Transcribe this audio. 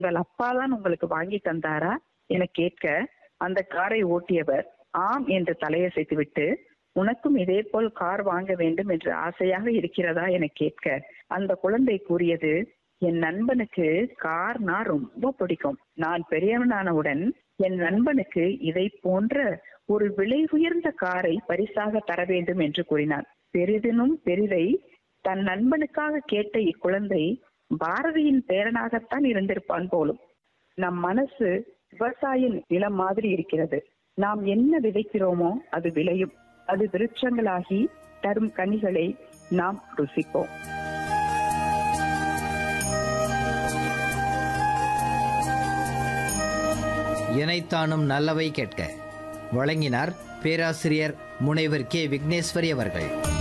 உங்கள் அப்பா தான் உங்களுக்கு வாங்கி தந்தாரா என கேட்க அந்த காரை ஓட்டியவர் ஆம் என்று தலையசைத்துவிட்டு உனக்கும் இதே போல் கார் வாங்க வேண்டும் என்று ஆசையாக இருக்கிறதா என கேட்க அந்த குழந்தை கூறியது என் நண்பனுக்கு கார்னா ரொம்ப பிடிக்கும் நான் பெரியவனானவுடன் என் நண்பனுக்கு இதை போன்ற ஒரு விலை உயர்ந்த காரை பரிசாக தர வேண்டும் என்று கூறினான் பெரிதினும் பெரிதை தன் நண்பனுக்காக கேட்ட இக்குழந்தை பாரதியின் பேரனாகத்தான் இருந்திருப்பான் போலும் நம் மனசு விவசாய நிலம் மாதிரி இருக்கிறது நாம் என்ன விதைக்கிறோமோ அது விளையும் அது விருட்சங்களாகி தரும் கனிகளை நாம் ருசிப்போம் இணைத்தானும் நல்லவை கேட்க வழங்கினார் பேராசிரியர் முனைவர் கே விக்னேஸ்வரி அவர்கள்